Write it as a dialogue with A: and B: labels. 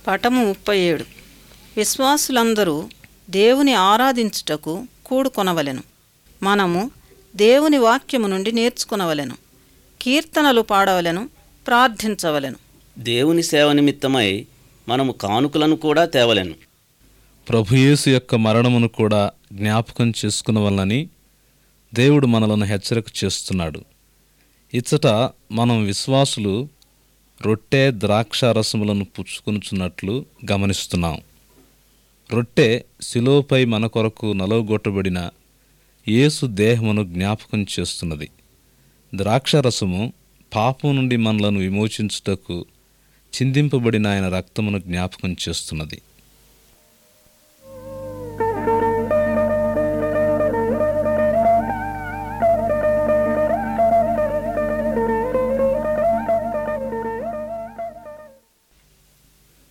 A: పటము ముప్పై ఏడు విశ్వాసులందరూ దేవుని ఆరాధించుటకు కూడుకొనవలెను మనము దేవుని వాక్యము నుండి నేర్చుకొనవలెను కీర్తనలు పాడవలెను ప్రార్థించవలెను
B: దేవుని సేవ నిమిత్తమై మనము కానుకలను కూడా తేవలెను
C: ప్రభుయేసు యొక్క మరణమును కూడా జ్ఞాపకం చేసుకునవలనని దేవుడు మనలను హెచ్చరిక చేస్తున్నాడు ఇచ్చట మనం విశ్వాసులు రొట్టె ద్రాక్షారసములను పుచ్చుకొనుచున్నట్లు గమనిస్తున్నాం రొట్టె శిలోపై మన కొరకు నలవగొట్టబడిన యేసు దేహమును జ్ఞాపకం చేస్తున్నది ద్రాక్షారసము పాపం నుండి మనలను విమోచించుటకు చిందింపబడిన ఆయన రక్తమును జ్ఞాపకం చేస్తున్నది